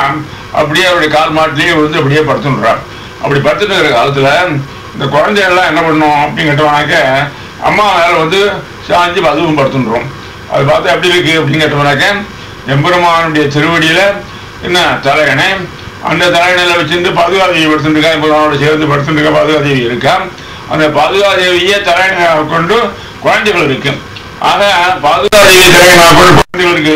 அப்படியே அவருடைய கால் மாட்டிலேயே விழுந்து அப்படியே படுத்துடுறான் அப்படி படுத்துட்டு இருக்கிற காலத்துல இந்த குழந்தைகள்லாம் என்ன பண்ணும் அப்படின்னு கேட்டவனாக்க அம்மா மேல வந்து சாஞ்சி அதுவும் படுத்துடுறோம் அது பார்த்தா எப்படி இருக்கு அப்படின்னு கேட்டவனாக்க எம்பெருமானுடைய திருவடியில என்ன தலையணை அந்த தலையணையில வச்சிருந்து பாதுகாதேவி படுத்துருக்கா எம்பெருமானோட சேர்ந்து படுத்துருக்க பாதுகாதேவி இருக்கா அந்த பாதுகாதேவியே தலையணையாக கொண்டு குழந்தைகள் இருக்கு ஆக பாதுகாதேவி தலையணையாக கொண்டு குழந்தைகள் இருக்கு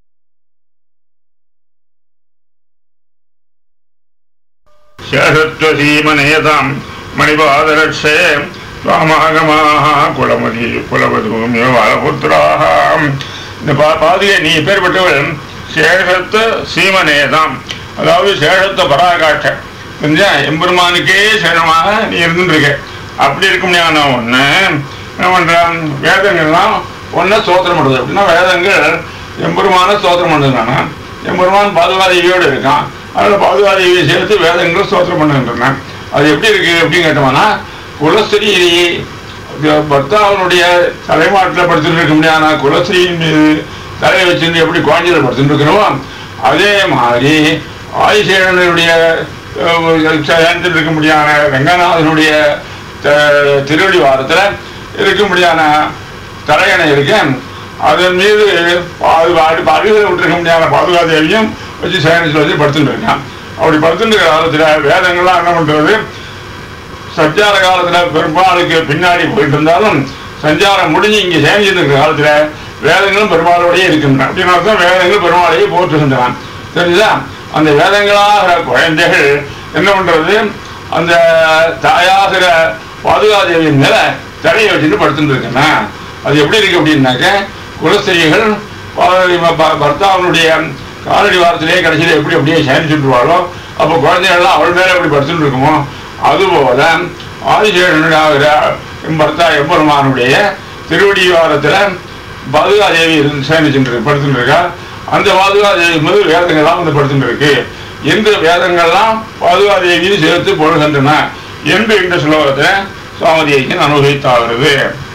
சேஷத்வசீமனேதாம் மணிபாதரட்சே சுவாமாகமாக குலமதி குலவதூமிய வாழபுத்திராக இந்த பா பாதியை நீ பேர்பட்டவள் சேஷத்த சீமனேதாம் அதாவது சேஷத்த பராகாட்ச புரிஞ்சா எம்பெருமானுக்கே சேஷமாக நீ இருந்துருக்க அப்படி இருக்கும் நான் ஒன்று என்ன பண்ணுறான் வேதங்கள்லாம் ஒன்றை சோத்திரம் பண்ணுறது அப்படின்னா வேதங்கள் எம்பெருமான சோத்திரம் பண்ணுறாங்க எம்பெருமான் பாதுகாதேவியோடு இருக்கான் அதில் பாதுகாதேவியை சேர்த்து வேதங்கள் சோத்திரம் பண்ணுகின்றன அது எப்படி இருக்கு அப்படின்னு கேட்டோம்னா குலஸ்திரீ பர்த்தாவனுடைய தலைமாட்டில் படுத்துட்டு இருக்க முடியாத குலஸ்திரீயின் மீது தலையை வச்சுட்டு எப்படி குழந்தைகள் படுத்துட்டு இருக்கிறோமோ அதே மாதிரி ஆதிசேடனுடைய சேர்ந்துட்டு இருக்க முடியாத ரங்கநாதனுடைய த- திருவடி வாரத்தில் இருக்க முடியாத தலையணை இருக்கேன் அதன் மீது பாது பாடு அருகில் விட்டுருக்க முடியாத பாதுகாதேவியும் வச்சு சயனிச்சில் வச்சு படுத்துட்டு இருக்கான் அப்படி படுத்துட்டு இருக்கிற காலத்தில் வேதங்கள்லாம் என்ன பண்ணுறது சஞ்சார காலத்துல பெருமாளுக்கு பின்னாடி போயிட்டு இருந்தாலும் சஞ்சாரம் முடிஞ்சு இங்க சேமிச்சுட்டு இருக்கிற காலத்துல வேதங்களும் பெருமாளோடயே இருக்கின்றன அப்படின்னு அர்த்தம் வேதங்கள் பெருமாளையே போற்றுகின்றன தெரியுதா அந்த வேதங்களாகிற குழந்தைகள் என்ன பண்றது அந்த தாயாகிற பாதுகாதேவியின் மேல தலையை வச்சுட்டு படுத்துட்டு இருக்கேன் அது எப்படி இருக்கு அப்படின்னாக்க குலஸ்திரீகள் பா- பா- பர்த்தாவனுடைய காலடி வாரத்திலேயே கடைசியில் எப்படி அப்படியே சேமிச்சுட்டுருவாளோ அப்போ குழந்தைகள்லாம் அவள் மேல எப்படி படுத்துட்டு இருக்குமோ அதுபோல ஆதிசேஷனுடைய பர்த்தா எம்பெருமானுடைய திருவடி வாரத்தில் பாதுகாதேவி இருந்து சேமிச்சுட்டு படுத்துட்டு இருக்கா அந்த பாதுகாதேவி மீது வேதங்கள்லாம் வந்து படுத்துட்டு இருக்கு எந்த வேதங்கள்லாம் பாதுகாதேவியும் சேர்த்து பொழுகின்றன என்று இந்த ஸ்லோகத்தை சுவாமி ஐயன் அனுபவித்தாகிறது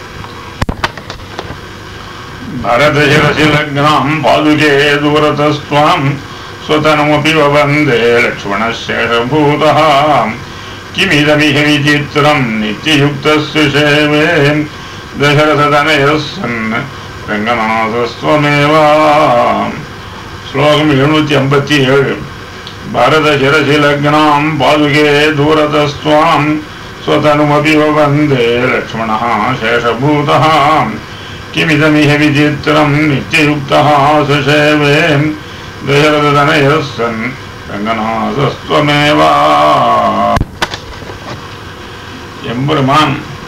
भरतशिरसि लग्नां पादुके दूरतस्त्वां स्वतनमपि ववन्दे लक्ष्मणशेषभूतः किमिदमिह विचित्रं नित्ययुक्तस्य सेवे दशरथतनयः सन् रङ्गनाथस्त्वमेव श्लोकम् எழுநூத்தி ஐம்பத்தி ஏழு भरतशिरसि लग्नां पादुके दूरतस्त्वां स्वतनुमपि ववन्दे लक्ष्मणः शेषभूतः किमिदमिह विचित्रं नित्ययुक्तः सुषेवे दशरथतनयः सन् रङ्गनाथस्त्वमेव எம்பெருமான்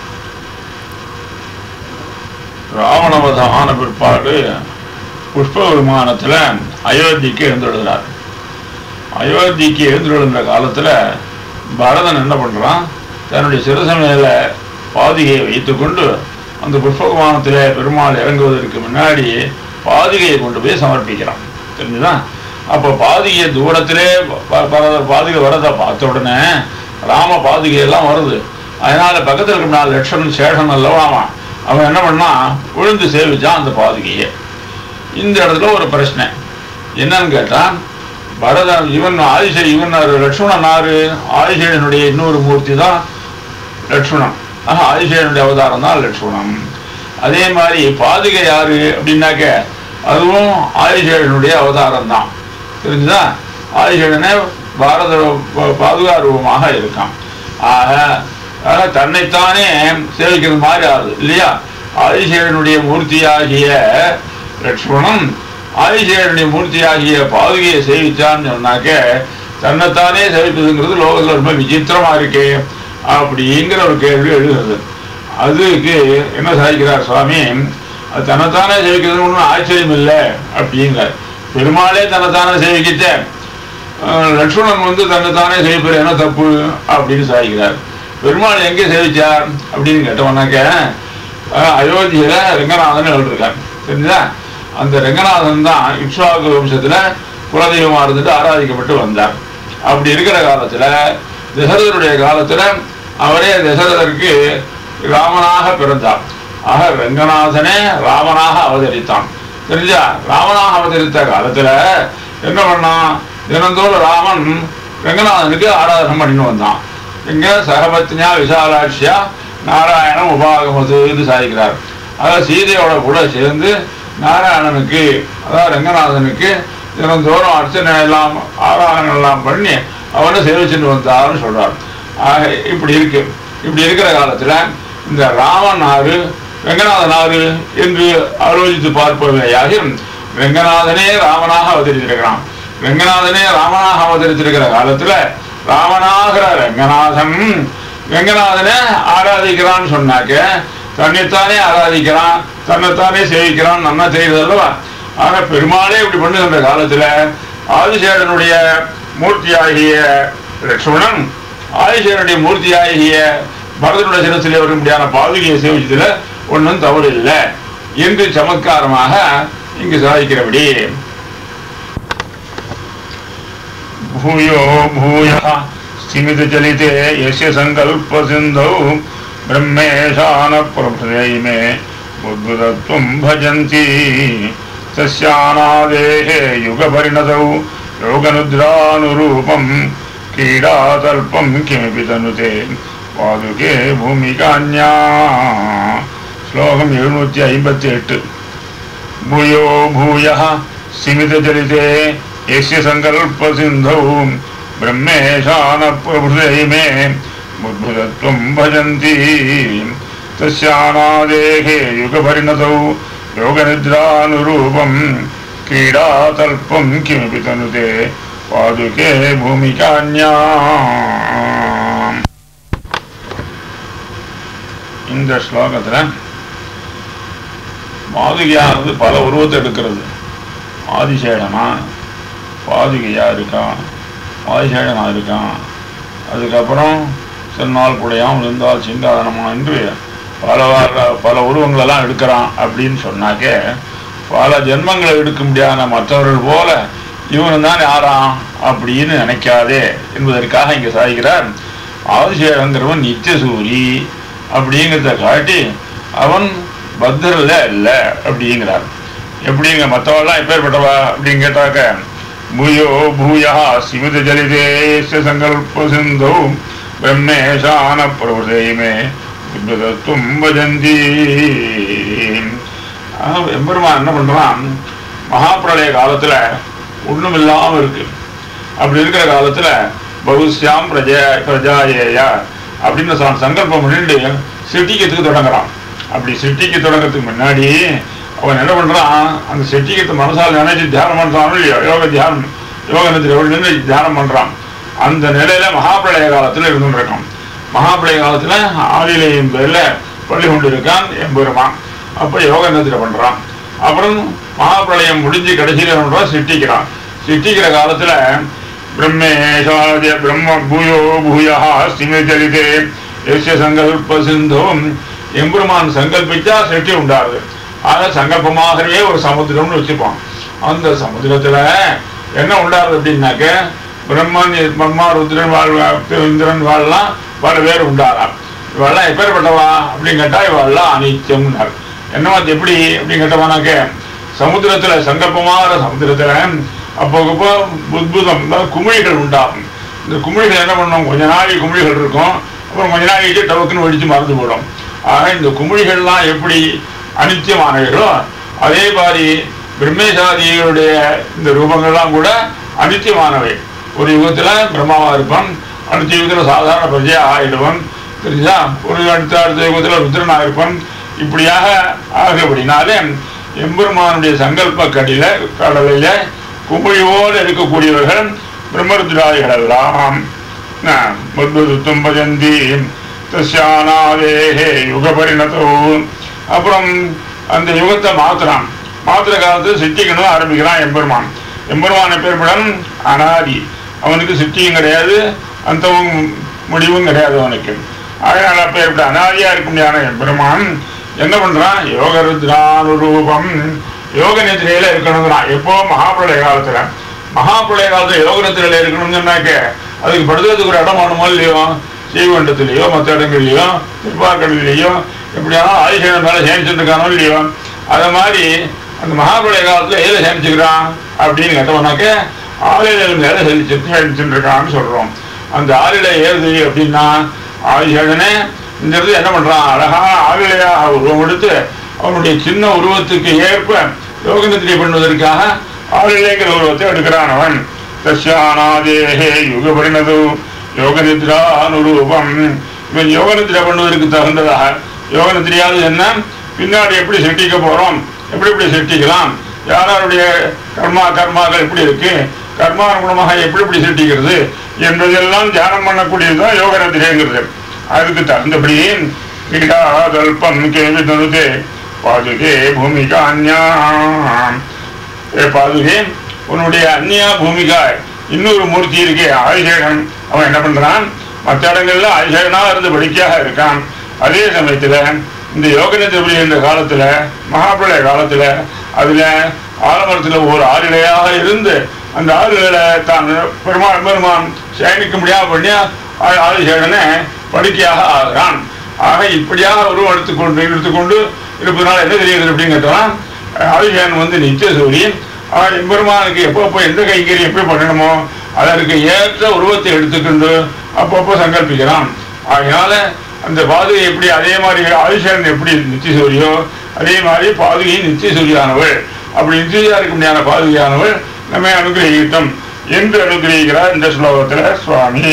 ராவணவதம் ஆன பிற்பாடு புஷ்ப விமானத்தில் அயோத்திக்கு எழுந்துடுகிறார் அயோத்திக்கு எழுந்துடுகின்ற காலத்தில் பரதன் என்ன பண்ணுறான் தன்னுடைய சிரச மேல பாதிகையை வைத்துக்கொண்டு அந்த புஷ்ப விமானத்தில் பெருமாள் இறங்குவதற்கு முன்னாடி பாதிகையை கொண்டு போய் சமர்ப்பிக்கிறான் தெரிஞ்சுதா அப்போ பாதிகை தூரத்திலே ப- ப- பாதிகை வரதை பார்த்த உடனே ராம பாதிகை எல்லாம் வருது அதனால பக்கத்தில் இருக்க நாலு லட்சம் சேஷன் அல்லவா அவன் அவன் என்ன பண்ணான் விழுந்து சேவிச்சான் அந்த பாதுகையை இந்த இடத்துல ஒரு பிரச்சனை என்னன்னு கேட்டான் பரதன் இவன் ஆதிசை இவன் லட்சுமணன் ஆறு ஆதிசேனுடைய இன்னொரு மூர்த்தி தான் லட்சுமணன் ஆக ஆதிசேனுடைய அவதாரம் தான் லட்சுமணன் அதே மாதிரி பாதுகை யாரு அப்படின்னாக்க அதுவும் ஆதிசேனுடைய அவதாரம் தான் தெரிஞ்சுதா ஆதிசேனனே பாரத ப- பாதுகா ரூபமாக இருக்கான் ஆக ஆக தன்னைத்தானே சேவிக்கிறது மாதிரி ஆகுது இல்லையா ஆதிசேனுடைய மூர்த்தியாகிய லட்சுமணன் ஆதிசேனுடைய மூர்த்தியாகிய பாதுகையை சேவிச்சான்னு சொன்னாக்க தன்னைத்தானே சேவிப்பதுங்கிறது லோகத்தில் ரொம்ப விசித்திரமா இருக்கே அப்படிங்கிற ஒரு கேள்வி எழுகிறது அதுக்கு என்ன சாதிக்கிறார் சுவாமி அது தன்னைத்தானே சேவிக்கிறது ஒன்றும் ஆச்சரியம் இல்லை அப்படிங்கிறார் பெருமாளே தன்னைத்தானே சேவிக்கிட்ட அஹ், லட்சுமணன் வந்து தன்னைத்தானே சேவிப்பார் என்ன தப்பு அப்படின்னு சாதிக்கிறார் பெருமாள் எங்கே சேவிச்சார் அப்படின்னு கேட்டோம்னாக்க அஹ், அயோத்தியில ரங்கநாதன் எழுதிருக்கார் தெரிஞ்சுதா அந்த ரங்கநாதன் தான் இக்ஷாகு வம்சத்துல குலதெய்வமா இருந்துட்டு ஆராதிக்கப்பட்டு வந்தார் அப்படி இருக்கிற காலத்துல தசரதருடைய காலத்துல அவரே தசரதருக்கு ராமனாக பிறந்தார் ஆக ரங்கநாதனே ராமனாக அவதரித்தான் தெரிஞ்சா ராமனாக அவதரித்த காலத்துல என்ன பண்ணான் தினந்தோறும் ராமன் ரங்கநாதனுக்கு ஆராதனை பண்ணிட்டு வந்தான் இங்க சகபத்னியா விசாலாட்சியா நாராயணம் உபாகமது என்று சாதிக்கிறார் அதாவது சீதையோட கூட சேர்ந்து நாராயணனுக்கு அதாவது ரங்கநாதனுக்கு தினந்தோறும் அர்ச்சனை எல்லாம் ஆராதனை எல்லாம் பண்ணி அவனை சேவிச்சுட்டு வந்தார்னு சொல்றார் ஆக இப்படி இருக்கு இப்படி இருக்கிற காலத்துல இந்த ராமன் ஆறு ரங்கநாதன் ஆறு என்று ஆலோசித்து பார்ப்பவையாக ரங்கநாதனே ராமனாக அவதரித்திருக்கிறான் ரங்கநாதனே ராமனாக அவதரித்திருக்கிற காலத்துல ராமனாகிற ரங்கநாதன் ரங்கநாதனை ஆராதிக்கிறான்னு சொன்னாக்க தன்னைத்தானே ஆராதிக்கிறான் தன்னைத்தானே சேவிக்கிறான் நல்லா தெரியுது அல்லவா ஆக பெருமாளே இப்படி பண்ணுகின்ற காலத்துல ஆதிசேடனுடைய மூர்த்தியாகிய லட்சுமணன் ஆதிசேடனுடைய மூர்த்தியாகிய பரதனுடைய சிரசிலே வரும்படியான பாதுகையை சேவிச்சதுல ஒன்றும் தவறு இல்லை என்று சமத்காரமாக இங்கு சாதிக்கிறபடி भूयो भूयः स्थिमितचलिते यस्य सङ्कल्पसिन्धौ ब्रह्मेशानप्रभृते मे बुद्बुदत्वं भजन्ति तस्यानादेः युगपरिणतौ योगनुद्रानुरूपं क्रीडातल्पं किमपि तनुते पादुके भूमिकान्या श्लोकम् எழுநூற்றி ஐம்பத்தி எட்டு भूयो भूयः सीमितचलिते यस्य सङ्कल्पसिन्धौ ब्रह्मेशानप्रभृते मे बुद्बुदत्वं भजन्ति तस्यानादेः युगपरिणतौ योगनिद्रानुरूपं क्रीडातल्पं किमपि तनुते पादुके भूमिकान्या இந்த ஸ்லோகத்தில் மாதுகையானது பல உருவத்தை எடுக்கிறது ஆதிசேடனா பாதுகையா இருக்கான் ஆதிசேடனா இருக்கான் அதுக்கப்புறம் சென்னால் குடையாம் இருந்தால் சிங்காதனமா என்று பல வார பல உருவங்களெல்லாம் எடுக்கிறான் அப்படின்னு சொன்னாக்க பல ஜென்மங்களை எடுக்க முடியாத மற்றவர்கள் போல இவனு தான் யாராம் அப்படின்னு நினைக்காதே என்பதற்காக இங்க சாதிக்கிறார் ஆதிசேடங்கிறவன் நித்தியசூரி அப்படிங்கிறத காட்டி அவன் பத்திரல இல்ல அப்படிங்கிறார் எப்படிங்க மற்றவெல்லாம் எப்பேற்பட்டவா அப்படின்னு கேட்டாக்க பூயோ பூயா சிமித ஜலிதேஷ சங்கல்ப சிந்தோ பிரம்மேஷான பிரபுதேமே புத்ததத்துவம் பஜந்தி ஆக எம்பெருமான் என்ன பண்றான் மகாபிரளய காலத்துல ஒண்ணும் இல்லாம இருக்கு அப்படி இருக்கிற காலத்துல பகுஸ்யாம் பிரஜா பிரஜாயேயா அப்படின்னு ச- சங்கல்பம் பண்ணிட்டு சிருஷ்டிக்கிறதுக்கு தொடங்குறான் அப்படி சிருஷ்டிக்க தொடங்குறதுக்கு முன்னாடி அவன் என்ன பண்றான் அந்த சிருஷ்டிக்கிறத மனசால் நினைச்சு தியானம் பண்றான் இல்லையோ யோக தியானம் யோக நிதியில் நின்று தியானம் பண்றான் அந்த நிலையில மகாபிரளய காலத்துல இருந்துட்டு இருக்கான் மகாபிரளய காலத்துல ஆதிலையும் பேர்ல பள்ளி கொண்டு இருக்கான் எம்பெருமான் அப்ப யோக நிதியில பண்றான் அப்புறம் மகாபிரளயம் முடிஞ்சு கடைசியில என்ன பண்றான் சிருஷ்டிக்கிறான் சிருஷ்டிக்கிற காலத்துல பிரம்மேஷாதிய பிரம்ம பூயோ பூயா சிமிச்சலிதே எஸ்ய சங்கல்ப சிந்தோம் எம்பெருமான் சங்கல்பிச்சா சிருஷ்டி உண்டாருது ஆக சங்கல்பமாகவே ஒரு சமுத்திரம்னு வச்சுப்பான் அந்த சமுத்திரத்துல என்ன உண்டாருது அப்படின்னாக்க பிரம்மன் பிரம்மா ருத்ரன் வாழ் இந்திரன் வாழலாம் பல பேர் உண்டாராம் இவெல்லாம் எப்பேற்பட்டவா அப்படின்னு கேட்டா இவெல்லாம் அனிச்சம்னார் என்னவா அது எப்படி அப்படின்னு கேட்டவானாக்க சமுத்திரத்துல சங்கல்பமான சமுத்திரத்துல அப்போக்கப்போ புத்புதம் அதாவது குமிழிகள் உண்டாகும் இந்த குமிழிகள் என்ன பண்ணும் கொஞ்ச நாளைக்கு குமிழிகள் இருக்கும் அப்புறம் கொஞ்ச நாளைக்கு டவுக்குன்னு வெடிச்சு மறந்து போடும் ஆக இந்த குமிழிகள்லாம் எப்படி அனித்தியமானவைகளோ அதே மாதிரி பிரம்மேசாதிகளுடைய இந்த ரூபங்கள்லாம் கூட அனித்தியமானவை ஒரு யுகத்துல பிரம்மாவா இருப்பான் அடுத்த யுகத்துல சாதாரண பிரஜையா ஆயிடுவான் தெரிஞ்சா ஒரு அடுத்த அடுத்த யுகத்துல ருத்ரனா இருப்பான் இப்படியாக ஆகப்படினாலே எம்பெருமானுடைய சங்கல்ப கடில கடலில குமிழியோடு இருக்கக்கூடியவர்கள் பிரம்மருத்ராதிகள் எல்லாம் மத்வதுத்தம் பஜந்தி தஸ்யானாதேஹே யுக பரிணதோ அப்புறம் அந்த யுகத்தை மாத்துறான் மாத்துற காலத்துல சிட்டிக்கணும் ஆரம்பிக்கிறான் எம்பெருமான் எம்பெருமான பேர்படம் அனாதி அவனுக்கு சிட்டியும் கிடையாது அந்த முடிவும் கிடையாது அவனுக்கு அதனால பேர்பட அனாதியா இருக்க முடியாத எம்பெருமான் என்ன பண்றான் யோக ருத்ரானுரூபம் யோக நிதிரையில இருக்கணுங்கிறான் எப்போ மகாபிரளய காலத்துல மகாபிரளய காலத்துல யோக நிதிரையில இருக்கணும்னு சொன்னாக்க அதுக்கு படுத்துறதுக்கு ஒரு இடம் வேணுமோ இல்லையோ ஸ்ரீகண்டத்திலேயோ மற்ற இடங்கள்லையோ திருப்பாக்கடலையோ எப்படியாலும் ஆதிசேகன் மேல சேமிச்சுட்டு இருக்கானோ இல்லையோ அத மாதிரி அந்த மகாபிரளய காலத்துல எதுல சேமிச்சுக்கிறான் அப்படின்னு கேட்டோம்னாக்க ஆளிலையில் மேல செலுத்திட்டு இருக்கான்னு சொல்றோம் அந்த ஆளிலை ஏறுது அப்படின்னா ஆதிசேஷனே இந்த இடத்துல என்ன பண்றான் அழகான ஆளிலையாக உருவம் எடுத்து அவனுடைய சின்ன உருவத்துக்கு ஏற்ப யோகநித்திரை பண்ணுவதற்காக ஆளிலைங்கிற உருவத்தை எடுக்கிறான் அவன் தஸ்யானாதேஹே யுக பரிணது யோக நித்ரானுரூபம் இவன் யோக நித்ரா பண்ணுவதற்கு தகுந்ததாக யோக நித்ரையாவது என்ன பின்னாடி எப்படி சிருஷ்டிக்க போறோம் எப்படி எப்படி சிருஷ்டிக்கலாம் யாராருடைய கர்மா கர்மாக்கள் எப்படி இருக்கு கர்மானுகுணமாக எப்படி எப்படி சிருஷ்டிக்கிறது என்பதெல்லாம் தியானம் பண்ணக்கூடியதுதான் யோக நித்ரைங்கிறது அதுக்கு தகுந்தபடி கிரீடாதல்பம் கேள்வி தனுதே பாதுகே பூமிகா அந்யாம் ஏ பாதுகே உன்னுடைய அந்நியா பூமிகா இன்னொரு மூர்த்தி இருக்கே ஆதிசேகன் அவன் என்ன பண்றான் மற்ற இடங்கள்ல ஆதிசேகனா இருந்து படிக்கையாக இருக்கான் அதே சமயத்துல இந்த யோகநிதிபடி என்ற காலத்துல மகாபிரளய காலத்துல அதுல ஆலமரத்துல ஒரு ஆளிலையாக இருந்து அந்த ஆளுகளை தான் பெருமாள் பெருமான் சேமிக்க முடியாம பண்ணி ஆ- ஆதிசேகனை படிக்கையாக ஆகிறான் ஆக இப்படியாக உருவம் எடுத்துக்கொண்டு எடுத்துக்கொண்டு இருப்பதனால என்ன தெரியுது அப்படின்னு கேட்டோம்னா ஆதிசேகன் வந்து நித்திய சூரியன் அவன் எம்பெருமானுக்கு எப்பப்போ எந்த கைங்கரியம் எப்படி பண்ணணுமோ அதற்கு ஏற்ற உருவத்தை எடுத்துக்கொண்டு அப்பப்போ சங்கல்பிக்கிறான் அதனால அந்த பாதுகை எப்படி அதே மாதிரி ஆதிசேகன் எப்படி நித்திய சூரியோ அதே மாதிரி பாதுகை நித்திய சூரியானவள் அப்படி நித்தியா இருக்க முடியாத பாதுகையானவள் நம்மை அனுகிரகித்தம் என்று அனுகிரகிக்கிறார் இந்த ஸ்லோகத்துல சுவாமி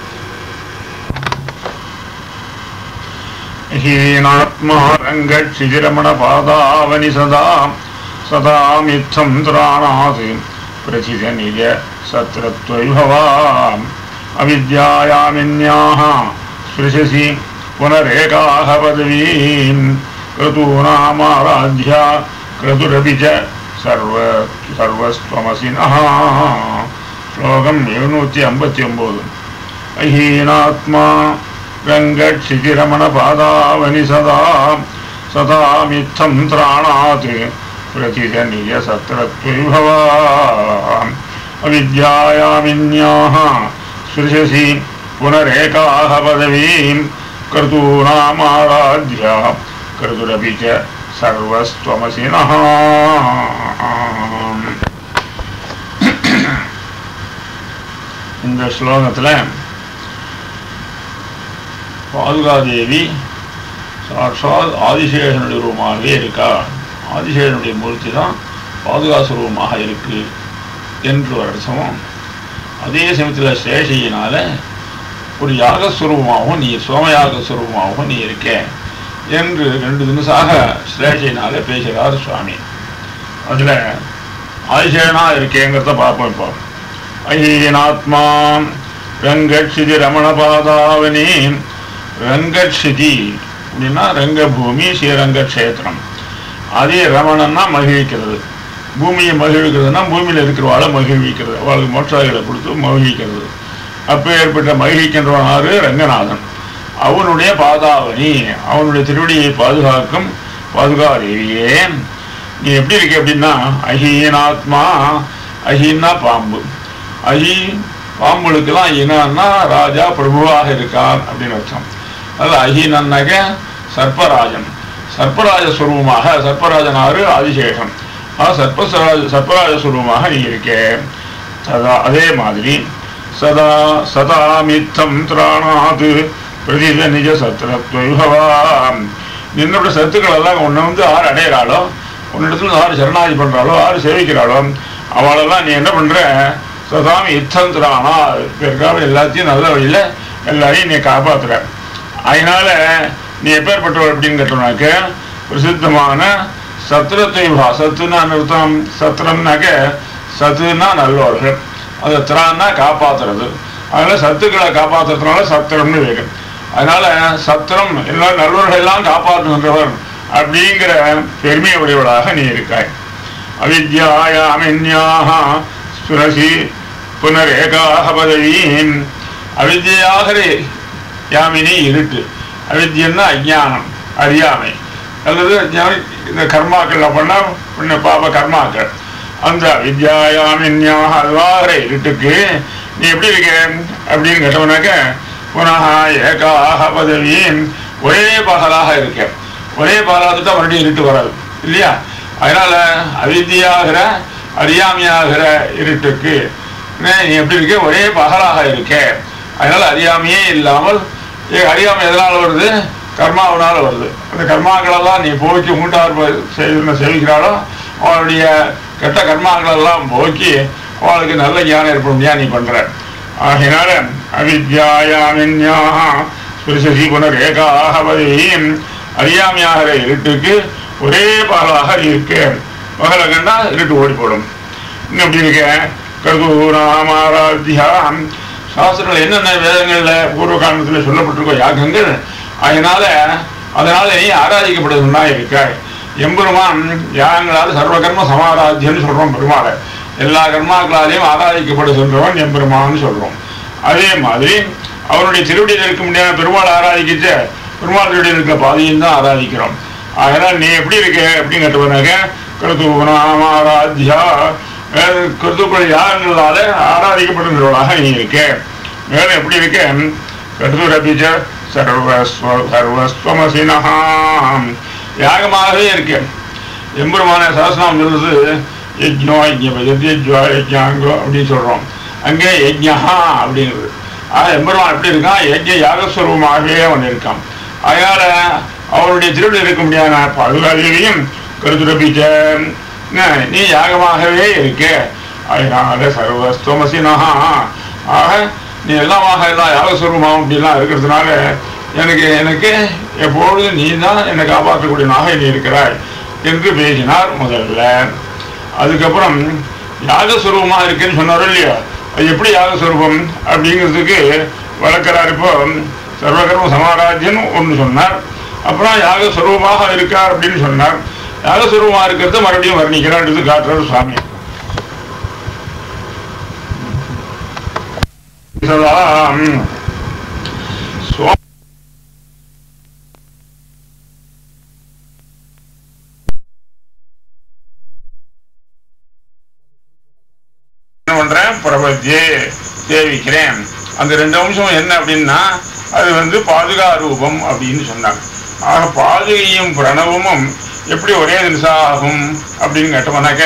हीनात्मा रङ्गक्षितिरमणपादावनि सदा सदा मित्थं त्राणात् प्रथितनिज सत्रत्वैभवाम् अविद्यायामिन्याः स्पृशसि पुनरेकाः पदवीं क्रतूनामाराध्या क्रतुरपि च सर्व सर्वस्त्वमसि नः श्लोकम् एഴുന്നൂറ്റി അമ്പത്തി ഒമ്പത് अहीनात्मा रङ्गक्षितिरमणपादावनि सदा सदा मित्थं त्राणात् प्रतिजनिजसत्रत्वैभवा अविद्यायामिन्याः स्पृशसि पुनरेकाः पदवीं क्रतूनामाराध्या क्रतुरपि च सर्वस्त्वमसि नः இந்த ஸ்லோகத்தில் பாதுகாதேவி சாட்சாத் ஆதிசேஷனுடைய ரூபமாகவே இருக்கா ஆதிசேஷனுடைய மூர்த்தி தான் பாதுகா சுரூபமாக இருக்கு என்று ஒரு அர்த்தமும் அதே சமயத்தில் சேஷையினால ஒரு யாகஸ்வரூபமாகவும் நீ சோமயாக சுரூபமாகவும் நீ இருக்க என்று ரெண்டு தினசாக ஸ்லேஷையினால பேசுகிறார் சுவாமி அதில் ஆதிசேஷனா இருக்கேங்கிறத பார்ப்போம் இப்போ ஐயனாத்மா ரங்கட்சிதி ரமணபாதாவனி ரங்கட்சிதி அப்படின்னா ரங்கபூமி ஸ்ரீரங்க க்ஷேத்திரம் அதே ரமணன்னா மகிழ்விக்கிறது பூமியை மகிழ்விக்கிறதுனா பூமியில் இருக்கிறவாளை மகிழ்விக்கிறது அவளுக்கு மோட்சாதிகளை கொடுத்து மகிழ்விக்கிறது அப்போ ஏற்பட்ட மகிழ்விக்கின்றவன் ஆறு ரங்கநாதன் அவனுடைய பாதாவனி அவனுடைய திருவடியை பாதுகாக்கும் பாதுகாதேவியே நீ எப்படி இருக்க அப்படின்னா அஹீனாத்மா அஹீன்னா பாம்பு அஹி பாம்புகளுக்கெல்லாம் இனன்னா ராஜா பிரபுவாக இருக்கான் அப்படின்னு அர்த்தம் அதில் அஹீனன்னாக்க சர்ப்பராஜன் சர்ப்பராஜ சுரூபமாக சர்ப்பராஜன் ஆறு ஆதிசேஷன் ஆ சர்ப்பராஜ சர்ப்பராஜ சுரூபமாக நீ இருக்கே சதா அதே மாதிரி சதா சதா மித்தம் திராணாது பிரதித நிஜ சத்திரத்வைபவாம் நின்னோட சத்துக்கள் எல்லாம் உன்னை வந்து ஆறு அடையிறாளோ உன்னிடத்துல ஆறு சரணாதி பண்றாளோ ஆறு சேவிக்கிறாளோ அவளெல்லாம் நீ என்ன பண்ற சதாமி யுத்தம் திராணா பிற்கால எல்லாத்தையும் நல்ல வழியில எல்லாரையும் நீ காப்பாத்துற அதனால நீ எப்பேற்பட்டவள் அப்படின்னு கேட்டோம்னாக்க பிரசித்தமான சத்திரத்தை வா சத்துனா அர்த்தம் சத்திரம்னாக்க சத்துனா நல்லவர்கள் அது திரான்னா காப்பாத்துறது அதனால சத்துக்களை காப்பாத்துறதுனால சத்திரம்னு வேறு அதனால சத்திரம் எல்லாம் நல்லவர்கள் எல்லாம் காப்பாற்றுகின்றவர் அப்படிங்கிற பெருமையை உடையவளாக நீ இருக்காய் அவித்யாயாமின்யாக சுரசி புனரேகாக பதவீம் அவித்யாக யாமினி இருட்டு அவித்யன்னா அஜ்ஞானம் அறியாமை அல்லது ஞானி- இந்த கர்மாக்கள் பண்ணா புண்ணிய பாப கர்மாக்கள் அந்த அவித்யாயாமின்யாக அதுவாகிற இருட்டுக்கு நீ எப்படி இருக்க அப்படின்னு கேட்டவனாக்க புனக ஏகாக பதவியின் ஒரே பகலாக இருக்க ஒரே பகலாக தான் மறுபடியும் இருட்டு வராது இல்லையா அதனால அவித்தியாகிற அறியாமையாகிற இருட்டுக்கு என்ன, நீ எப்படி இருக்க ஒரே பகலாக இருக்க அதனால அறியாமையே இல்லாமல் ஏ, அறியாமை எதனால வருது கர்மாவனால வருது அந்த கர்மாக்களெல்லாம் நீ போக்கி மூட்டார் செய்து செவிக்கிறாளோ அவளுடைய கெட்ட கர்மாக்களெல்லாம் போக்கி அவளுக்கு நல்ல ஞானம் ஏற்படும்படியா நீ பண்ற ஆகினால அவித்யாயாமின்யா ஸ்பிருஷசி புனரேகாகவதீம் அறியாமையாகிற இருட்டுக்கு ஒரே பகலாக இருக்கு பகலை கண்டா இருட்டு ஓடி போடும் இன்னும் எப்படி இருக்க கருதூராமாராத்தியாம் சாஸ்திரங்கள் என்னென்ன வேதங்கள்ல பூர்வ காலத்துல சொல்லப்பட்டிருக்கோ யாகங்கள் அதனால அதனால நீ ஆராதிக்கப்படுவதுன்னா இருக்காய் எம்பெருமான் யாகங்களால் சர்வ கர்ம சமாராத்தியன்னு சொல்றோம் பெருமாளை எல்லா கர்மாக்களாலையும் ஆராதிக்கப்படுகின்றவன் எம்பெருமான்னு சொல்றோம் அதே மாதிரி அவருடைய திருவடியில் இருக்க முடியாத பெருமாள் ஆராதிக்கிச்ச பெருமாள் திருவடியில் இருக்கிற பாதையும் தான் ஆராதிக்கிறோம் அதனால் நீ எப்படி இருக்க அப்படின்னு கேட்டவனாக்க கருத்துவனாமாராத்யா கருத்துக்கள் யாருங்களால ஆராதிக்கப்படுகிறவளாக நீ இருக்க மேலும் எப்படி இருக்க கருத்துரபிச்ச சர்வஸ்வ சர்வஸ்வமசினஹாம் யாகமாகவே இருக்கு எம்பெருமான சாஸ்திரம் சொல்றது யஜ்னோ யஜ்ஞபதி யஜ்வா யஜ்ஞாங்கோ அப்படின்னு சொல்றோம் அங்கே யஜ்ஞஹா அப்படிங்கிறது ஆக எம்பெருமான் எப்படி இருக்கான் யஜ்ஞ யாகஸ்வரூபமாகவே அவன் இருக்கான் அதனால அவருடைய திருவிழா இருக்க முடியாத பாதுகாதையும் கருத்துரபிச்ச நீ யாகமாகவே இருக்க அதனால சர்வஸ்வமசினஹா ஆக நீ எல்லாமாக எல்லாம் யாகஸ்வரூபமாகவும் அப்படிலாம் இருக்கிறதுனால எனக்கு எனக்கு எப்பொழுதும் நீ தான் என்னை காப்பாற்றக்கூடிய நாக நீ இருக்கிறாய் என்று பேசினார் முதல்ல அதுக்கப்புறம் யாகஸ்வரூபமா இருக்குன்னு சொன்னாரோ இல்லையா அது எப்படி யாகஸ்வரூபம் அப்படிங்கிறதுக்கு வளர்க்கிறார் இப்போ சர்வகர்ம சமாராஜ்யன் ஒன்று சொன்னார் அப்புறம் யாகஸ்வரூபமாக இருக்கார் அப்படின்னு சொன்னார் யாகஸ்வரூபமா இருக்கிறத மறுபடியும் வர்ணிக்கிறார் இது காட்டுறார் சுவாமி சொல்லலாம் சுவா- என்ன பண்றேன் பிரபத்தியே சேவிக்கிறேன் அந்த ரெண்டு அம்சம் என்ன அப்படின்னா அது வந்து பாதுகா ரூபம் அப்படின்னு சொன்னாங்க ஆக பாதுகையும் பிரணவமும் எப்படி ஒரே தினசாகும் அப்படின்னு கேட்டவனாக்க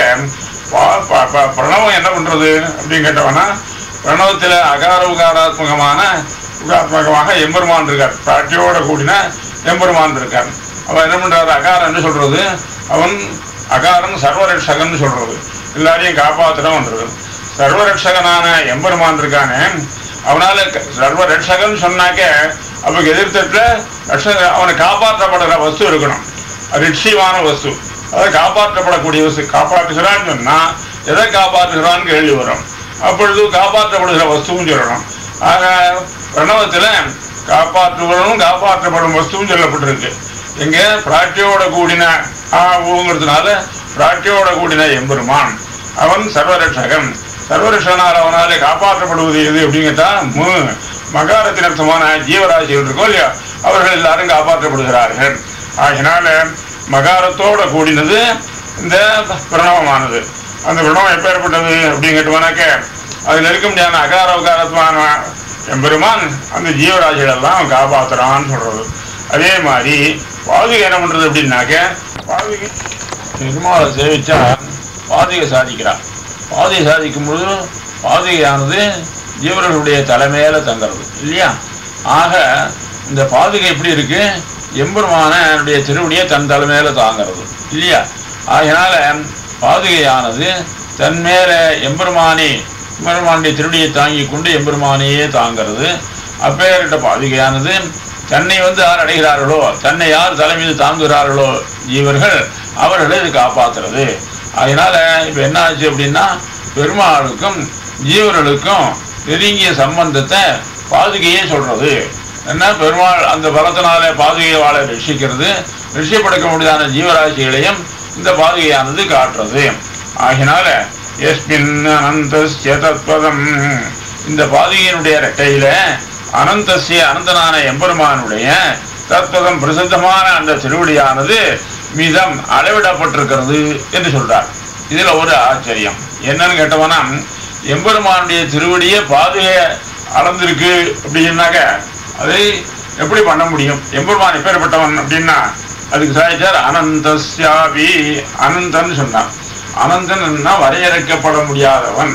பா- ப- ப- பிரணவம் என்ன பண்றது அப்படின்னு கேட்டவனா பிரணவத்துல அகார உகாராத்மகமான உகாத்மகமாக எம்பெருமான் இருக்கார் பிராட்டியோட கூடின எம்பெருமான் இருக்கார் அவன் என்ன பண்றாரு அகாரன்னு சொல்றது அவன் அகாரம் சர்வரட்சகன் சொல்றது எல்லாரையும் காப்பாத்துறவன்றது சர்வரட்சகனான எம்பெருமான் இருக்கானே அவனால க- சர்வரட்சகன் சொன்னாக்க அவனுக்கு எதிர்த்தட்டுல ரட்சக அவனை காப்பாற்றப்படுற வஸ்து இருக்கணும் ரிட்சியமான வஸ்து அதை காப்பாற்றப்படக்கூடிய வஸ்து காப்பாற்றுகிறான்னு சொன்னா எதை காப்பாற்றுகிறான்னு கேள்வி வரும் அப்பொழுது காப்பாற்றப்படுகிற வஸ்துவும் சொல்லணும் ஆக பிரணவத்துல காப்பாற்றுவனும் காப்பாற்றப்படும் வஸ்துவும் சொல்லப்பட்டிருக்கு எங்க பிராட்டியோட கூடின ஆ ஊங்கிறதுனால பிராட்டியோட கூடின எம்பெருமான் அவன் சர்வரட்சகன் சர்வரட்சகனால் அவனாலே காப்பாற்றப்படுவது எது அப்படின்னு கேட்டா மு மகாரத்தின் அர்த்தமான ஜீவராசிகள் இருக்கோ இல்லையா அவர்கள் எல்லாரும் காப்பாற்றப்படுகிறார்கள் ஆகினால மகாரத்தோட கூடினது இந்த பிரணவமானது அந்த பிரணவம் எப்பேற்பட்டது அப்படின்னு கேட்டுவானாக்க அதுல இருக்க முடியாத அகார உகாரத்மான எம்பெருமான் அந்த ஜீவராசிகள் எல்லாம் காப்பாத்துறான்னு சொல்றது அதே மாதிரி பாதுகை என்ன பண்றது அப்படின்னாக்க பாதுகை பெருமாளை சேவிச்சா பாதுகை சாதிக்கிறான் பாதுகை சாதிக்கும் பொழுது பாதுகையானது ஜீவர்களுடைய தலைமையில தங்கிறது இல்லையா ஆக இந்த பாதுகை எப்படி இருக்கு எம்பெருமான என்னுடைய திருவடியை தன் தலைமையில தாங்கிறது இல்லையா ஆகையினால பாதுகையானது தன் மேல எம்பெருமானி எம்பெருமானுடைய திருடியை தாங்கி கொண்டு எம்பெருமானையே தாங்கிறது அப்பேற்பட்ட பாதுகையானது தன்னை வந்து யார் அடைகிறார்களோ தன்னை யார் தலைமீது தாங்குகிறார்களோ ஜீவர்கள் அவர்களை இது காப்பாத்துறது அதனால இப்ப என்ன ஆச்சு அப்படின்னா பெருமாளுக்கும் ஜீவர்களுக்கும் நெருங்கிய சம்பந்தத்தை பாதுகையே சொல்றது என்ன பெருமாள் அந்த பலத்தினால பாதுகையை வாழ ரட்சிக்கிறது ரட்சிப்படுத்த முடியாத ஜீவராசிகளையும் இந்த பாதுகையானது காட்டுறது ஆகினால எஸ்மின் அனந்தஸ்ய தத்வதம் இந்த பாதுகையினுடைய ரெட்டையில அனந்தஸ்ய அனந்தனான எம்பெருமானுடைய தத்வதம் பிரசித்தமான அந்த திருவடியானது மிதம் அளவிடப்பட்டிருக்கிறது என்று சொல்றார் இதுல ஒரு ஆச்சரியம் என்னன்னு கேட்டவனா எம்பெருமானுடைய திருவடியே பாதுகை அளந்திருக்கு அப்படின்னாக்க அதை எப்படி பண்ண முடியும் எம்பெருமான் எப்பேற்பட்டவன் அப்படின்னா அதுக்கு சாதிச்சார் அனந்தஸ்யாபி அனந்தன் சொன்னான் அனந்தன்னா வரையறுக்கப்பட முடியாதவன்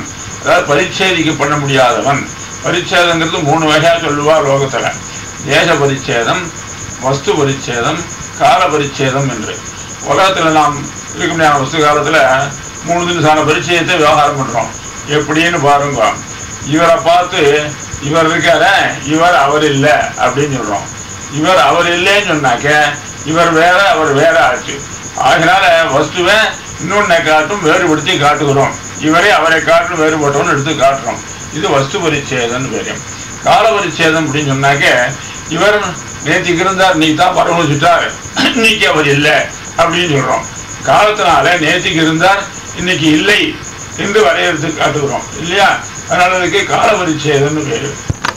அதாவது பரிச்சேதிக்கு பண்ண முடியாதவன் பரிச்சேதங்கிறது மூணு வகையா சொல்லுவா லோகத்துல தேச பரிச்சேதம் வஸ்து பரிச்சேதம் கால பரிச்சேதம் என்று உலகத்துல நாம் இருக்க முடியாத வஸ்து காலத்துல மூணு தினசான பரிச்சயத்தை விவகாரம் பண்றோம் எப்படின்னு பாருங்க இவரை பார்த்து இவர் இருக்கார இவர் அவர் இல்லை அப்படின்னு சொல்றோம் இவர் அவர் இல்லைன்னு சொன்னாக்க இவர் வேற அவர் வேற ஆச்சு அதனால வஸ்துவை இன்னொன்னை காட்டும் வேறுபடுத்தி காட்டுகிறோம் இவரே அவரை காட்டும் வேறுபட்டவன் எடுத்து காட்டுறோம் இது வஸ்து பரிச்சேதம்னு பேரு கால பரிச்சேதம் அப்படின்னு சொன்னாக்க இவர் நேற்றுக்கு இருந்தார் நீ தான் பரவச்சுட்டார் இன்னைக்கு அவர் இல்லை அப்படின்னு சொல்றோம் காலத்தினால நேற்றுக்கு இருந்தார் இன்னைக்கு இல்லை என்று வரையறுத்து காட்டுகிறோம் இல்லையா அதனால அதுக்கு கால பரிச்சேதம்னு பேரு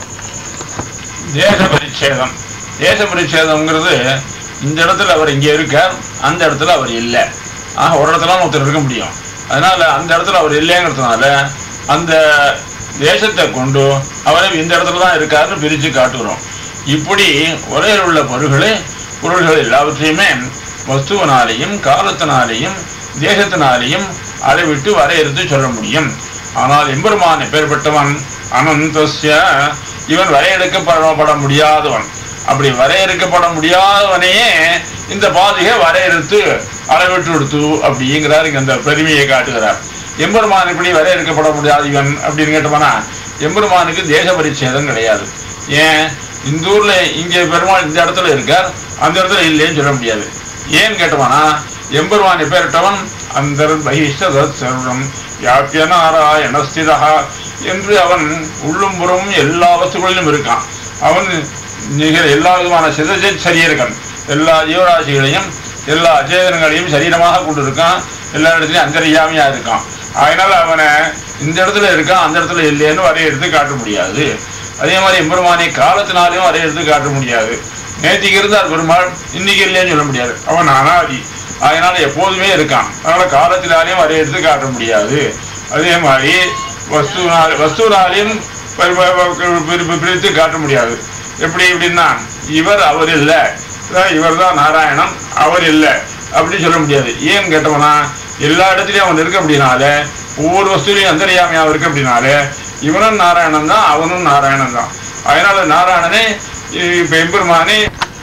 தேச பரிச்சேதம் தேச பரிச்சேதம்ங்கிறது இந்த இடத்துல அவர் இங்கே இருக்கார் அந்த இடத்துல அவர் இல்லை ஆக ஒரு இடத்துல தான் ஒருத்தர் இருக்க முடியும் அதனால அந்த இடத்துல அவர் இல்லைங்கிறதுனால அந்த தேசத்தை கொண்டு அவரை இந்த இடத்துல தான் இருக்காருன்னு பிரித்து காட்டுகிறோம் இப்படி உரையில் உள்ள பொருள்களை பொருள்கள் எல்லாவற்றையுமே வஸ்துவனாலேயும் காலத்தினாலேயும் தேசத்தினாலேயும் அளவிட்டு வரையறுத்து சொல்ல முடியும் ஆனால் எம்பெருமான் எப்பேற்பட்டவன் அனந்தஸ்ய இவன் வரையறுக்கப்பட முடியாதவன் அப்படி வரையறுக்கப்பட முடியாதவனையே இந்த பாதிகை வரையறுத்து அளவிட்டு எடுத்து அப்படிங்கிறார் இங்க அந்த பெருமையை காட்டுகிறார் எம்பெருமான் இப்படி வரையறுக்கப்பட முடியாது இவன் அப்படின்னு கேட்டோம்னா எம்பெருமானுக்கு தேச பரிச்சேதம் கிடையாது ஏன் இந்த ஊர்ல இங்க பெருமாள் இந்த இடத்துல இருக்கார் அந்த இடத்துல இல்லைன்னு சொல்ல முடியாது ஏன்னு கேட்டோம்னா எம்பெருமான் எப்பேரிட்டவன் அந்த பகிஷ்டதத் சர்வம் யாப்பிய நாராயண ஸ்திதா என்று அவன் உள்ளும் புறமும் எல்லா வஸ்துகளிலும் இருக்கான் அவன் நிகழ எல்லா விதமான சிதஜ சரீரகன் எல்லா ஜீவராசிகளையும் எல்லா அச்சேதனங்களையும் சரீரமாக கொண்டிருக்கான் எல்லா இடத்துலையும் அந்தரியாமையா இருக்கான் அதனால அவனை இந்த இடத்துல இருக்கான் அந்த இடத்துல இல்லைன்னு வரையறுத்து காட்ட முடியாது அதே மாதிரி எம்பெருமானை காலத்தினாலையும் வரையறுத்து காட்ட முடியாது நேத்திக்கு இருந்தார் பெருமாள் இன்னைக்கு இல்லைன்னு சொல்ல முடியாது அவன் அனாதி அதனால எப்போதுமே இருக்கான் அதனால காலத்தினாலையும் வரையறுத்து காட்ட முடியாது அதே மாதிரி வஸ்துனால வஸ்துனாலையும் பரி- பரி- பரி- பிரித்து காட்ட முடியாது எப்படி எப்படின்னா இவர் அவர் இல்லை இவர் தான் நாராயணன் அவர் இல்லை அப்படின்னு சொல்ல முடியாது ஏன்னு கேட்டோம்னா எல்லா இடத்துலையும் அவன் இருக்க அப்படின்னால ஒவ்வொரு வஸ்துலையும் அந்தரியாமையாக இருக்கு அப்படின்னால இவனும் நாராயணன் தான் அவனும் நாராயணன் தான் அதனால நாராயணனே இப்ப எம்பெருமானே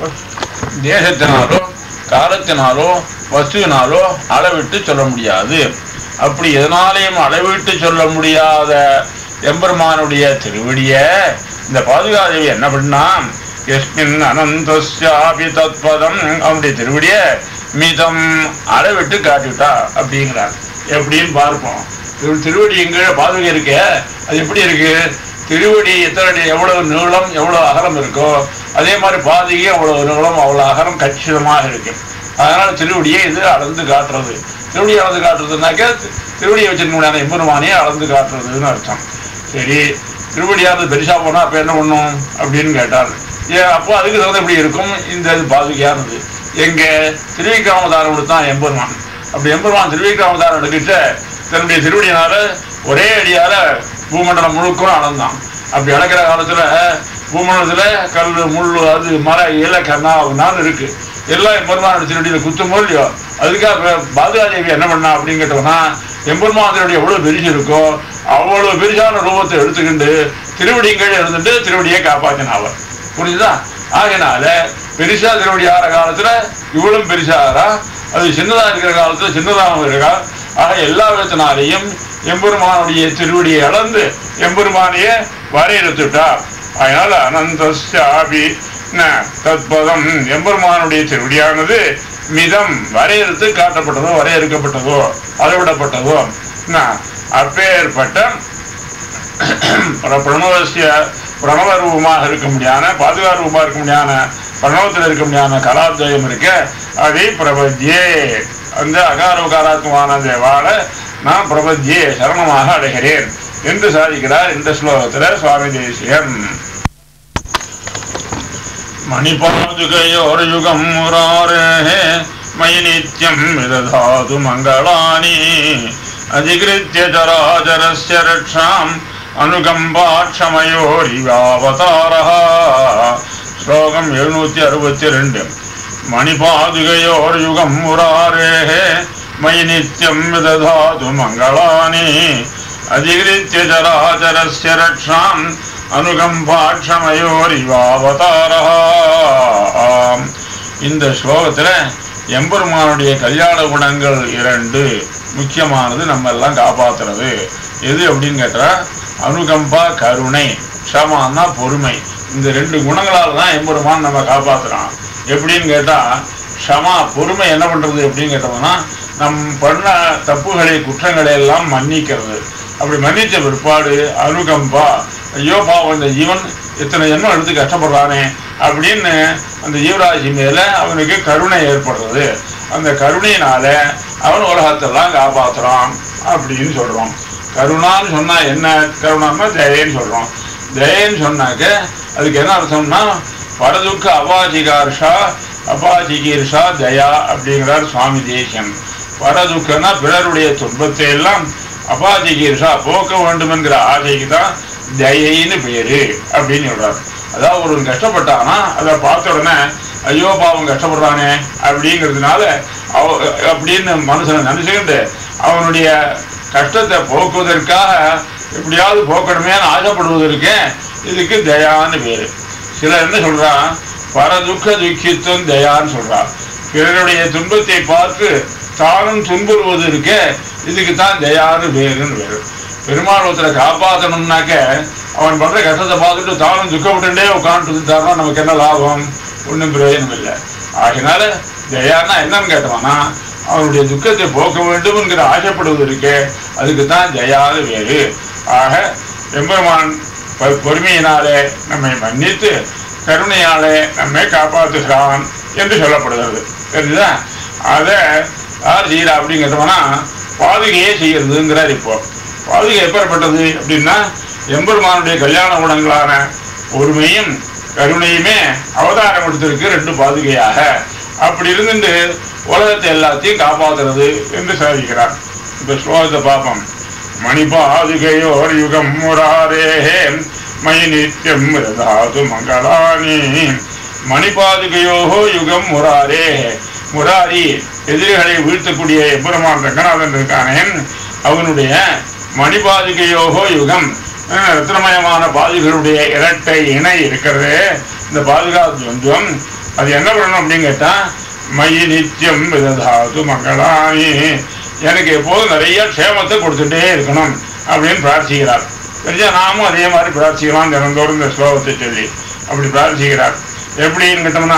தேசத்தினாலோ காலத்தினாலோ வஸ்துவினாலோ அளவிட்டு சொல்ல முடியாது அப்படி எதனாலையும் அளவிட்டு சொல்ல முடியாத எம்பெருமானுடைய திருவடிய இந்த பாதுகாதேவி என்ன பண்ணா எஸ்மின் அனந்தஸ்யாபி தத்பதம் அவனுடைய திருவடிய மிதம் அளவிட்டு காட்டிவிட்டா அப்படிங்கிறார் எப்படின்னு பார்ப்போம் திரு- திருவடி எங்க பாதுகை இருக்கே அது எப்படி இருக்கு திருவடி எத்தனை அடி எவ்வளவு நீளம் எவ்வளவு அகலம் இருக்கோ அதே மாதிரி பாதுகை அவ்வளவு நீளம் அவ்வளவு அகலம் கச்சிதமாக இருக்கு அதனால திருவடியை இது அளந்து காட்டுறது திருவடியை அளந்து காட்டுறதுனாக்க தி- திருவடியை வச்சிருக்க முடியாத எம்பெருமானையே அளந்து காட்டுறதுன்னு அர்த்தம் சரி திருவடியானது பெருசா போனா அப்ப என்ன பண்ணும் அப்படின்னு கேட்டார் ஏன் அப்போ அதுக்கு தகுந்த எப்படி இருக்கும் இந்த இது பாதுகையானது எங்க திருவிக்கிராமதாரம் தான் எம்பெருமான் அப்படி எம்பெருமான் திருவிக்கிராமதாரம் எடுக்கிட்ட தன்னுடைய திருவடியினால ஒரே அடியால பூமண்டலம் முழுக்கும் அளந்தான் அப்படி அளக்கிற காலத்துல பூமண்டலத்துல கல் முள் அது மர இலை கண்ணாவுனாலும் இருக்கு எல்லாம் எம்பெருமானோட திருவடியில குத்துமோ இல்லையோ அதுக்காக பாதுகாதேவி என்ன பண்ணா அப்படின்னு கேட்டோம்னா எம்பெருமான் திருவடி எவ்வளவு பெருசு இருக்கோ அவ்வளவு பெருசான ரூபத்தை எடுத்துக்கிண்டு திருவடிங்கள் இருந்துட்டு திருவடியை காப்பாத்தின அவர் புரிஞ்சுதா ஆகையினால பெருசா திருவடி ஆற காலத்துல இவ்வளவு பெருசாரா அது சின்னதா இருக்கிற காலத்துல சின்னதாகவும் இருக்கா ஆக எல்லா விதத்தினாலையும் எம்பெருமானுடைய திருவடியை அளந்து எம்பெருமானையே வரையறுத்துட்டா அதனால அனந்தாபி தத்பதம் எம்பெருமானுடைய திருவடியானது மிதம் வரையறுத்து காட்டப்பட்டதோ வரையறுக்கப்பட்டதோ அளவிடப்பட்டதோ என்ன, அப்பேற்பட்ட பிர- பிரணவசிய பிரணவ ரூபமாக இருக்க முடியாத பாதுகா ரூபமாக இருக்க முடியாத பிரணவத்தில் இருக்க முடியாத கலாத்வயம் இருக்க அதை பிரபத்தியே அந்த அகாரோகாராத்மான தேவால நான் பிரபத்தியே சரணமாக அடைகிறேன் என்று சாதிக்கிறார் இந்த ஸ்லோகத்துல சுவாமி தேசியன் மணிபாதுகையோர்யுகம் முராரே மயி நித்யம் விததாது மங்களானி அதிகிருத்திய சராச்சரஸ்ய ரக்ஷாம் அனுகம்பாட்சமயோரிவாவதாரः ஸ்லோகம் எழுநூத்தி அறுபத்தி ரெண்டு மணிபாதுகையோர்யுகம் முராரே மயி நித்யம் விததாது மங்களானி அதிகிருத்திய சராச்சரஸ்ய ரக்ஷாம் அனுகம்பாட்சமயோரிவாவதாரா இந்த ஸ்லோகத்துல எம்பெருமானுடைய கல்யாண குணங்கள் இரண்டு முக்கியமானது நம்ம எல்லாம் காப்பாத்துறது எது அப்படின்னு கேட்டா அனுகம்பா கருணை க்ஷமான்னா பொறுமை இந்த ரெண்டு குணங்களால தான் எம்பெருமான் நம்ம காப்பாத்துறான் எப்படின்னு கேட்டா க்ஷமா பொறுமை என்ன பண்றது அப்படின்னு கேட்டோம்னா நம் பண்ண தப்புகளை குற்றங்களை எல்லாம் மன்னிக்கிறது அப்படி மன்னிச்ச பிற்பாடு அனுகம்பா ஐயோ பாவம் இந்த ஜீவன் இத்தனை ஜென்மம் எடுத்து கஷ்டப்படுறானே அப்படின்னு அந்த ஜீவராசி மேல அவனுக்கு கருணை ஏற்படுறது அந்த கருணையினால அவன் உலகத்தெல்லாம் காப்பாத்துறான் அப்படின்னு சொல்றோம் கருணான்னு சொன்னா என்ன கருணான்னா தயன்னு சொல்றோம் தயன்னு சொன்னாக்க அதுக்கு என்ன அர்த்தம்னா பரதுக்க அபாஜிகார்ஷா அபாஜிகீர்ஷா தயா அப்படிங்கிறார் சுவாமி தேசியன் பரதுக்கன்னா பிறருடைய துன்பத்தை எல்லாம் அபாஜிகீர்ஷா போக்க வேண்டும் என்கிற ஆசைக்கு தான் தயைன்னு பேரு அப்படின்னு சொல்றாரு அதாவது ஒருவன் கஷ்டப்பட்டானா அதை பார்த்த உடனே ஐயோ பாவம் கஷ்டப்படுறானே அப்படிங்கிறதுனால அவ அப்படின்னு மனுஷனை நினைச்சுக்கிட்டு அவனுடைய கஷ்டத்தை போக்குவதற்காக எப்படியாவது போக்கணுமேன்னு ஆசைப்படுவதற்கு இதுக்கு தயான்னு பேரு சிலர் என்ன சொல்றான் பரதுக்க துக்கித்துவம் தயான்னு சொல்றான் பிறருடைய துன்பத்தை பார்த்து தானும் துன்புறுவது இருக்க இதுக்கு தான் தயான்னு பேருன்னு பேரு பெருமாள் ஒருத்தரை காப்பாற்றணும்னாக்க அவன் பண்ற கஷ்டத்தை பார்த்துட்டு தானும் துக்கப்பட்டுட்டே உட்காந்துட்டு இருந்தாருன்னா நமக்கு என்ன லாபம் ஒன்றும் பிரயோஜனம் இல்லை ஆகினால தயான்னா என்னன்னு கேட்டோம்னா அவனுடைய துக்கத்தை போக்க வேண்டும் என்கிற ஆசைப்படுவது இருக்கே அதுக்கு தான் தயாது வேறு ஆக எம்பெருமான் பொ- பொறுமையினாலே நம்மை மன்னித்து கருணையாலே நம்மை காப்பாற்றுகிறான் என்று சொல்லப்படுகிறது தெரிஞ்சுதா அதை யார் செய்யறா அப்படிங்கிறோம்னா பாதுகையே செய்யறதுங்கிறார் இப்போ பாதுகை எப்பேற்பட்டது அப்படின்னா எம்பெருமானுடைய கல்யாண குணங்களான பொறுமையும் கருணையுமே அவதாரம் எடுத்திருக்கு ரெண்டு பாதுகையாக அப்படி இருந்துட்டு உலகத்தை எல்லாத்தையும் காப்பாத்துறது என்று சாதிக்கிறார் இந்த ஸ்லோகத்தை பார்ப்போம் மணிபாதுகையோர் யுகம் முராரேஹே மயி நித்யம் தாது மங்களானி மணிபாதுகையோகோ யுகம் முராரே முராரி எதிரிகளை வீழ்த்தக்கூடிய எம்பெருமான் ரங்கநாதன் இருக்கானே அவனுடைய மணிபாதுகையோகோ யுகம் அஹ், ரத்னமயமான பாதுகளுடைய இரட்டை இணை இருக்கிறது இந்த பாதுகா துவந்துவம் அது என்ன பண்ணணும் அப்படின்னு கேட்டா மயி நித்தியம் விததாது மங்களானி எனக்கு எப்போதும் நிறைய க்ஷேமத்தை கொடுத்துட்டே இருக்கணும் அப்படின்னு பிரார்த்திக்கிறார் தெரிஞ்சா நாமும் அதே மாதிரி பிரார்த்திக்கலாம் தினந்தோறும் இந்த ஸ்லோகத்தை சொல்லி அப்படி பிரார்த்திக்கிறார் எப்படின்னு கேட்டோம்னா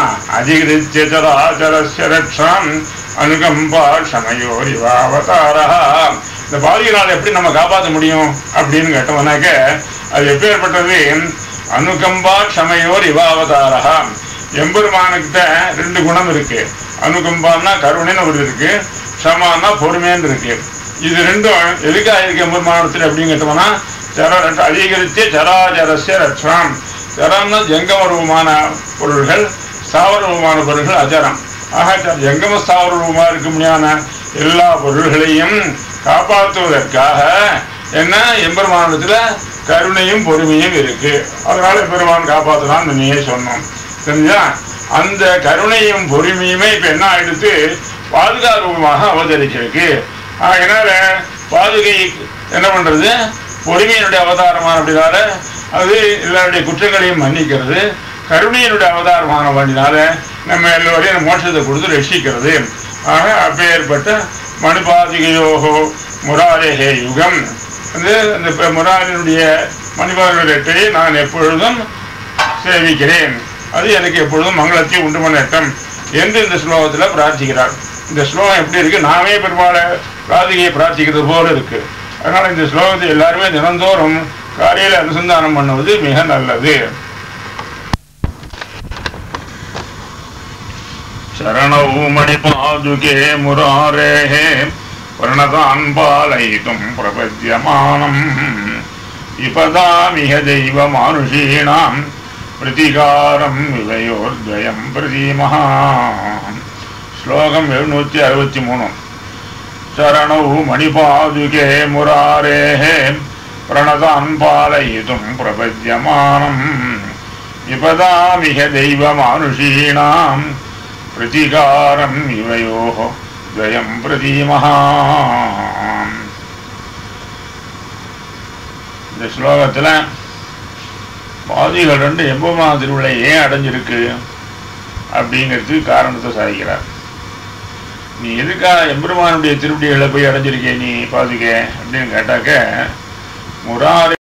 அதிகிருத்தியச்சராச்சரஸ்ய ரக்ஷாம் அனுகம்பா க்ஷமயோரி அவதாரா இந்த பாதிகளால் எப்படி நம்ம காப்பாற்ற முடியும் அப்படின்னு கேட்டோம்னாக்க அது எப்பேற்பட்டது அனுகம்பா க்ஷமையோர் இவாவதாரா எம்பெருமானுக்கிட்ட ரெண்டு குணம் இருக்கு அனுகம்பான்னா கருணைன்னு ஒரு இருக்கு க்ஷமான்னா பொறுமைன்னு இருக்கு இது ரெண்டும் எதுக்காக இருக்கு எம்பெருமானத்தில் அப்படின்னு கேட்டோம்னா சர அதிகரித்து சராச்சரஸ்ய ரட்சணம் சரம்னா ஜங்கம ரூபமான பொருள்கள் ஸ்தாவர ரூபமான பொருள்கள் அஜரம் ஆக ச- ஜங்கம ஸ்தாவர ரூபமா இருக்க முடியாத எல்லா பொருள்களையும் காப்பாற்றுவதற்காக என்ன எம்பெருமானத்துல கருணையும் பொறுமையும் இருக்கு அதனால பெருமான் காப்பாற்றலாம் நீயே சொன்னோம் தெரிஞ்சா அந்த கருணையும் பொறுமையுமே இப்ப என்ன ஆயிடுத்து பாதுகா ரூபமாக அவதரிச்சிருக்கு அதனால பாதுகை என்ன பண்றது பொறுமையினுடைய அவதாரமான அப்படினால அது எல்லாருடைய குற்றங்களையும் மன்னிக்கிறது கருணையினுடைய அவதாரமான பண்ணினால நம்ம எல்லோரையும் மோட்சத்தை கொடுத்து ரட்சிக்கிறது ஆக அப்பேற்பட்ட மணிபாதிகையோகோ முராரேகே யுகம் வந்து அந்த ப- முராரினுடைய மணிபாதத்தை நான் எப்பொழுதும் சேவிக்கிறேன் அது எனக்கு எப்பொழுதும் மங்களத்தை உண்டு பண்ணட்டும் என்று இந்த ஸ்லோகத்தில் பிரார்த்திக்கிறார் இந்த ஸ்லோகம் எப்படி இருக்கு நாமே பெருமாளை ராதிகையை பிரார்த்திக்கிறது போல இருக்கு அதனால இந்த ஸ்லோகத்தை எல்லாருமே தினந்தோறும் காலையில் அனுசந்தானம் பண்ணுவது மிக நல்லது शरणौ मणिपादुके मुरारेः प्रणतान् पालयितुं प्रपद्यमानम् विपदामिह दैवमानुषीणां प्रतिकारं विवयोर्द्वयं प्रतीमः श्लोकम् எழுநூற்றி அறுபத்தி மூணு शरणौ मणिपादुके मुरारेः प्रणतान् पालयितुं प्रपद्यमानम् विपदामिह दैवमानुषीणां प्रतिकारम् इवयोः द्वयं प्रतीमः இந்த ஸ்லோகத்தில் பாதிகள் ரெண்டு எம்பெருமான் திருவிழை ஏன் அடைஞ்சிருக்கு அப்படிங்கிறதுக்கு காரணத்தை சாதிக்கிறார் நீ எதுக்காக எம்பெருமானுடைய திருவடிகளை போய் அடைஞ்சிருக்கே நீ பாதுக அப்படின்னு கேட்டாக்க முராரி